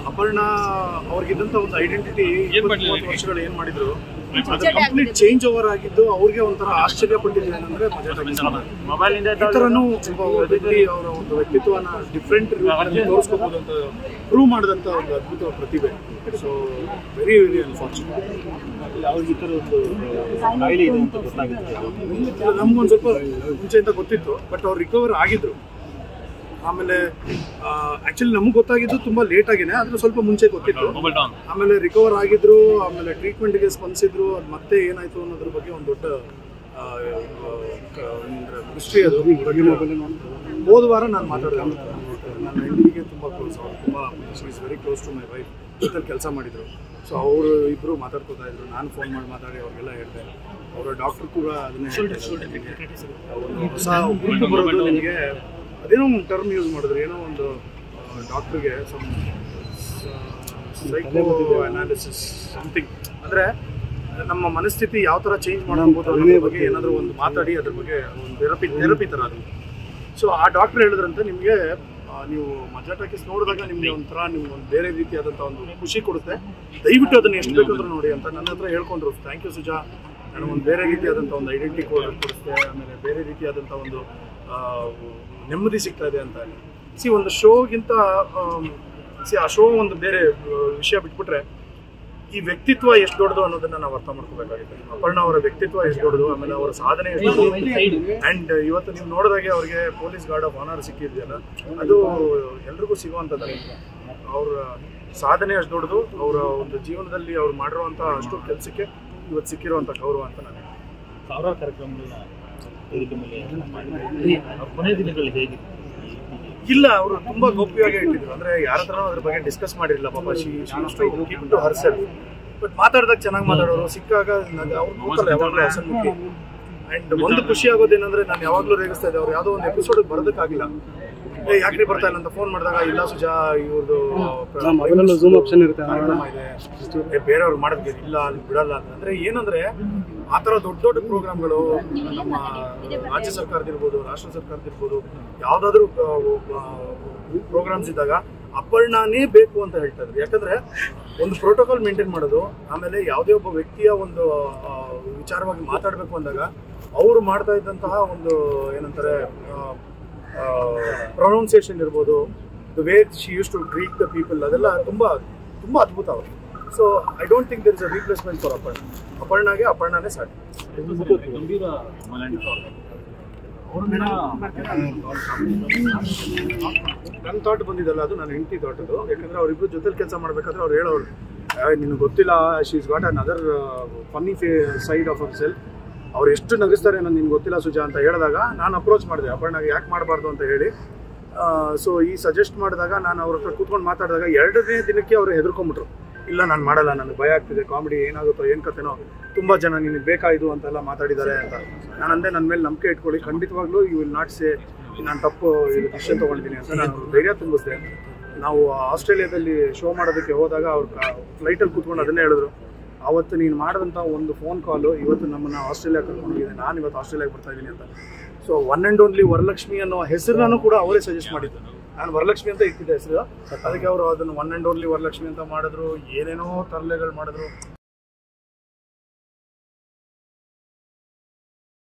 ಅಪರ್ಣ ಅವ್ರಿಗಿದ್ದಂತ ಒಂದು ಐಡೆಂಟಿಟಿ ಮೂವತ್ತು ವರ್ಷಗಳು ಏನ್ ಮಾಡಿದ್ರು ಅದು ಮಜಾಟ ಕಂಪ್ಲೀಟ್ ಚೇಂಜ್ ಓವರ್ ಆಗಿದ್ದು ಅವ್ರಿಗೆ ಒಂಥರ ಆಶ್ಚರ್ಯ ಪಟ್ಟಿದ್ದು ಏನಂದ್ರೆ ಮೊಬೈಲಿಂದ ಈ ತರನು ಒಬ್ಬ ವ್ಯಕ್ತಿ ಅವರ ಒಂದು ವ್ಯಕ್ತಿತ್ವನ ಡಿಫ್ರೆಂಟ್ ತೋರಿಸ್ಕೋಬಹುದು ಅಂತ ಪ್ರೂವ್ ಮಾಡಿದಂತ ಒಂದು ಅದ್ಭುತ ಪ್ರತಿಭೆ ಸೊ ವೆರಿ ವೆರಿ ಅನ್ಫಾರ್ಚುನೇಟ್ ಅವ್ರಿಗೆ ಈ ಥರ ಒಂದು ಕಾಯಿಲೆ ಇದೆ ಅಂತ ಗೊತ್ತಾಗುತ್ತೆ ನಮ್ಗೊಂದು ಸ್ವಲ್ಪ ಮುಂಚೆಯಿಂದ ಗೊತ್ತಿತ್ತು ಬಟ್ ಅವ್ರು ರಿಕವರ್ ಆಗಿದ್ರು ಆಮೇಲೆ ಆಕ್ಚುಲಿ ನಮ್ಗೆ ಗೊತ್ತಾಗಿದ್ದು ತುಂಬಾ ಲೇಟ್ ಆಗಿನೇ ಆದ್ರೆ ಸ್ವಲ್ಪ ಮುಂಚೆ ಗೊತ್ತಿತ್ತು ಮೊಬೈಲ್ ಡೌನ್ ಆಮೇಲೆ ರಿಕವರ್ ಆಗಿದ್ರು ಆಮೇಲೆ ಟ್ರೀಟ್ಮೆಂಟ್ಗೆ ಸ್ಪಂದಿಸಿದ್ರು ಅದು ಮತ್ತೆ ಏನಾಯ್ತು ಅನ್ನೋದ್ರ ಬಗ್ಗೆ ಒಂದು ದೊಡ್ಡ ಹಿಸ್ಟ್ರಿ ಅದು ಹೋದ ವಾರ ನಾನು ಮಾತಾಡಿದೆ ನನ್ನ ಹೆಂಡತಿಗೆ ತುಂಬ ಕ್ಲೋಸ್ ಅವರು ತುಂಬ is very close to my wife ಜೊತೆ ಕೆಲಸ ಮಾಡಿದ್ರು ಸೊ ಅವರು ಇಬ್ಬರು ಮಾತಾಡ್ಕೋತಾ ಇದ್ರು ನಾನು ಫೋನ್ ಮಾಡಿ ಮಾತಾಡಿ ಅವ್ರಿಗೆಲ್ಲ ಹೇಳಿದೆ ಅವರ ಡಾಕ್ಟರ್ ಕೂಡ ಅದನ್ನೇ ಒಂದು ಹೊಸ ಹುಟ್ಟು ಬರೋದು ನಿಮಗೆ ಅದೇನೋ ಒಂದು ಟರ್ಮ್ ಯೂಸ್ ಮಾಡಿದ್ರು ಏನೋ ಒಂದು ಡಾಕ್ಟ್ರಿಗೆ ಸಮ್ ಸೈಕೋ ಅನಾಲಿಸಿಸ್ ಸಮಥಿಂಗ್ ಅಂದರೆ ನಮ್ಮ ಮನಸ್ಥಿತಿ ಯಾವ ಥರ ಚೇಂಜ್ ಮಾಡಬಹುದು ಅನ್ನೋದ್ರ ಬಗ್ಗೆ ಏನಾದರೂ ಒಂದು ಮಾತಾಡಿ ಅದ್ರ ಬಗ್ಗೆ ಒಂದು ಥೆರಪಿ ಥೆರಪಿ ಥರ ಅದು ಸೊ ಆ ಡಾಕ್ಟರ್ ಹೇಳಿದ್ರಂತೆ ನಿಮಗೆ ನೀವು ಮಜಾ ಟಾಕೀಸ್ ನೋಡಿದಾಗ ನಿಮಗೆ ಒಂಥರ ನಿಮ್ಗೆ ಒಂದು ಬೇರೆ ರೀತಿಯಾದಂಥ ಒಂದು ಖುಷಿ ಕೊಡುತ್ತೆ ದಯವಿಟ್ಟು ಅದನ್ನ ಎಷ್ಟು ಬೇಕಾದ್ರೂ ನೋಡಿ ಅಂತ ನನ್ನ ಹತ್ರ ಹೇಳ್ಕೊಂಡ್ರು ಥ್ಯಾಂಕ್ ಯು ಸುಜಾ ನನಗೆ ಒಂದು ಬೇರೆ ರೀತಿಯಾದಂಥ ಒಂದು ಐಡೆಂಟಿ ಕೊಡುತ್ತೆ ಆಮೇಲೆ ಬೇರೆ ರೀತಿಯಾದಂಥ ಒಂದು ಆ, ನೆಮ್ಮದಿ ಸಿಗ್ತಾ ಇದೆ ಅಂತ ಸಿ ಒಂದು ಶೋಗಿಂತ ಸಿ ಆ ಶೋ ಒಂದು ಬೇರೆ ಆ, ವಿಷಯ ಬಿಟ್ಬಿಟ್ರೆ ಈ ವ್ಯಕ್ತಿತ್ವ ಎಷ್ಟು ದೊಡ್ಡದು ಅನ್ನೋದನ್ನ ನಾವು ಅರ್ಥ ಮಾಡ್ಕೋಬೇಕಾಗಿದೆ ಅಪರ್ಣ ಅವರ ವ್ಯಕ್ತಿತ್ವ ಎಷ್ಟು ದೊಡ್ಡದು ಆಮೇಲೆ ಅವರ ಸಾಧನೆ ಎಷ್ಟು ದೊಡ್ಡದು ಅಂಡ್ ಇವತ್ತು ನೀವು ನೋಡಿದಾಗೆ ಅವ್ರಿಗೆ ಪೊಲೀಸ್ ಗಾರ್ಡ್ ಆಫ್ ಆನರ್ ಸಿಕ್ಕಿದೆಯಲ್ಲ ಅದು ಎಲ್ರಿಗೂ ಸಿಗುವಂಥದ್ದು ಅವರ ಸಾಧನೆ ಅಷ್ಟು ದೊಡ್ಡದು ಅವರ ಒಂದು ಜೀವನದಲ್ಲಿ ಅವ್ರು ಮಾಡಿರುವಂಥ ಅಷ್ಟು ಕೆಲಸಕ್ಕೆ ಇವತ್ತು ಸಿಕ್ಕಿರುವಂಥ ಗೌರವ ಅಂತ ನಾನು ಹೇಳ್ತೀನಿ. ಸಾವಿರಾರು ಕಾರ್ಯಕ್ರಮಗಳನ್ನ ವೇದಿಕೆ ಮೇಲೆ ಮಾಡಿದ್ದಾರೆ ಅವ್ರ ಕೊನೆಯ ದಿನಗಳಲ್ಲಿ ಹೇಗಿತ್ತು ಇಲ್ಲ ಅವರು ತುಂಬಾ ಗೌಪ್ಯವಾಗಿ ಇಟ್ಟಿದ್ರು ಅಂದ್ರೆ ಯಾರ ಹತ್ರನೂ ಅದ್ರ ಬಗ್ಗೆ ಡಿಸ್ಕಸ್ ಮಾಡಿರಲಿಲ್ಲ ಪಾಪ she keep to herself but ಮಾತಾಡಿದಾಗ ಚೆನ್ನಾಗಿ ಮಾತಾಡೋರು ಸಿಕ್ಕಾಗ ಅವ್ರು ನೋಡ್ತಾರೆ ಯಾವಾಗಲೂ ಹಸನ್ಮುಖಿ ಅಂಡ್ ಒಂದು ಖುಷಿ ಆಗೋದೇನಂದ್ರೆ ನಾನು ಯಾವಾಗಲೂ ರೇಗಿಸ್ತಾ ಇದ್ದೆ ಅವ್ರು ಯಾವುದೋ ಒಂದು ಎಪಿಸೋಡ್ ಬರೋದಕ್ಕಾಗಿಲ್ಲ ಏ ಯಾಕ್ರಿ ಬರ್ತಾ ಇಲ್ಲ ಅಂತ ಫೋನ್ ಮಾಡಿದಾಗ ಇಲ್ಲ ಸುಜಾ ಇವ್ರದ್ದು ಝೂಮ್ ಆಪ್ಷನ್ ಇರುತ್ತೆ ಕಾರ್ಯಕ್ರಮ ಇದೆ ಏ, ಬೇರೆಯವ್ರು ಮಾಡೋದಕ್ಕೆ ಇಲ್ಲ ಅಲ್ಲಿ ಬಿಡಲ್ಲ ಅಂತ ಅಂದ್ರೆ ಏನಂದ್ರೆ ಆ ಥರ ದೊಡ್ಡ ದೊಡ್ಡ ಪ್ರೋಗ್ರಾಮ್ಗಳು ನಮ್ಮ ರಾಜ್ಯ ಸರ್ಕಾರದಿರ್ಬೋದು ರಾಷ್ಟ್ರ ಸರ್ಕಾರದಿರ್ಬೋದು ಯಾವುದಾದ್ರೂ ಪ್ರೋಗ್ರಾಮ್ಸ್ ಇದ್ದಾಗ ಅಪರ್ಣಾನೇ ಬೇಕು ಅಂತ ಹೇಳ್ತಾ ಇದ್ರು ಯಾಕಂದ್ರೆ ಒಂದು ಪ್ರೋಟೋಕಾಲ್ ಮೇಂಟೈನ್ ಮಾಡೋದು ಆಮೇಲೆ ಯಾವುದೇ ಒಬ್ಬ ವ್ಯಕ್ತಿಯ ಒಂದು ಆ, ವಿಚಾರವಾಗಿ ಮಾತಾಡಬೇಕು ಅಂದಾಗ ಅವರು ಮಾಡ್ತಾ ಇದ್ದಂತಹ ಒಂದು ಏನಂತಾರೆ ಪ್ರೊನೌನ್ಸಿಯೇಷನ್ ಇರ್ಬೋದು the way she used to treat the people ಅದೆಲ್ಲ ತುಂಬ ತುಂಬ ಅದ್ಭುತ ಅವರು so I don't think there is a replacement for Aparna ಅಪರ್ಣಾಗೆ ಅಪರ್ಣಾನೇ ಸಾಕು ಗಂಭೀರ ಮಲಾಂಟಿ ನನ್ನ ಥಾಟ್ ಬಂದಿದ್ದಲ್ಲ ಅದು ನನ್ನ ಹೆಂಡತಿ ಥಾಟ್ ಅದು ಯಾಕಂದ್ರೆ ಅವರಿಬ್ರು ಜೊತೆಲಿ ಕೆಲಸ ಮಾಡ್ಬೇಕಾದ್ರೆ ಅವ್ರು ಹೇಳೋರು ನಿನಗೆ ಗೊತ್ತಿಲ್ಲ she's got another funny ಫೇ ಸೈಡ್ ಆಫ್ ಅವರ್ ಸೆಲ್ ಅವ್ರು ಎಷ್ಟು ನಗಿಸ್ತಾರೆ ಅನ್ನೋದು ನಿನ್ಗೆ ಗೊತ್ತಿಲ್ಲ ಸುಜಾ ಅಂತ ಹೇಳಿದಾಗ ನಾನು ಅಪ್ರೋಚ್ ಮಾಡಿದೆ ಅಪರ್ಣಾಗೆ ಯಾಕೆ ಮಾಡಬಾರ್ದು ಅಂತ ಹೇಳಿ ಸೊ ಈ ಸಜೆಸ್ಟ್ ಮಾಡಿದಾಗ ನಾನು ಅವ್ರ ಹತ್ರ ಕೂತ್ಕೊಂಡು ಮಾತಾಡಿದಾಗ ಎರಡನೇ ದಿನಕ್ಕೆ ಅವರು ಹೆದರ್ಕೊಂಬಿಟ್ರು ಇಲ್ಲ ನಾನು ಮಾಡಲ್ಲ ನನಗೆ ಭಯ ಆಗ್ತಿದೆ ಕಾಮಿಡಿ ಏನಾಗುತ್ತೋ ಏನು ಕತೆನೋ ತುಂಬ ಜನ ನಿನಗೆ ಬೇಕಾಯಿತು ಅಂತೆಲ್ಲ ಮಾತಾಡಿದ್ದಾರೆ ಅಂತ ನಾನು ಅಂದೆ ನನ್ನ ಮೇಲೆ ನಂಬಿಕೆ ಇಟ್ಕೊಳ್ಳಿ ಖಂಡಿತವಾಗ್ಲೂ ಯು ವಿಲ್ ನಾಟ್ ಸೇ ನಾನು ತಪ್ಪು ಇದು ಡಿಸಿಷನ್ ತೊಗೊಂಡಿದ್ದೀನಿ ಅಂತ ನಾನು ಧೈರ್ಯ ತುಂಬಿಸಿದೆ ನಾವು ಆಸ್ಟ್ರೇಲಿಯಾದಲ್ಲಿ ಶೋ ಮಾಡೋದಕ್ಕೆ ಹೋದಾಗ ಅವ್ರು ಫ್ಲೈಟಲ್ಲಿ ಕೂತ್ಕೊಂಡು ಅದನ್ನೇ ಹೇಳಿದ್ರು ಅವತ್ತು ನೀನು ಮಾಡಿದಂಥ ಒಂದು ಫೋನ್ ಕಾಲು ಇವತ್ತು ನಮ್ಮನ್ನು ಆಸ್ಟ್ರೇಲಿಯಾ ಕರ್ಕೊಂಡೋಗಿದೆ ನಾನು ಇವತ್ತು ಆಸ್ಟ್ರೇಲಿಯಾಗೆ ಬರ್ತಾ ಇದ್ದೀನಿ ಅಂತ so one and only Varalakshmi ಅನ್ನೋ ಹೆಸರನ್ನು ಕೂಡ ಅವರೇ ಸಜೆಸ್ಟ್ ಮಾಡಿದ್ದು ನಾನು ವರಲಕ್ಷ್ಮಿ ಅಂತ ಇಟ್ಟಿದ್ದೆ ಹೆಸರು ಅದಕ್ಕೆ ಅವರು ಅದನ್ನು ಒನ್ ಆ್ಯಂಡ್ ಓನ್ಲಿ ವರಲಕ್ಷ್ಮಿ ಅಂತ ಮಾಡಿದ್ರು ಏನೇನೋ ತರಲೆಗಳು ಮಾಡಿದ್ರು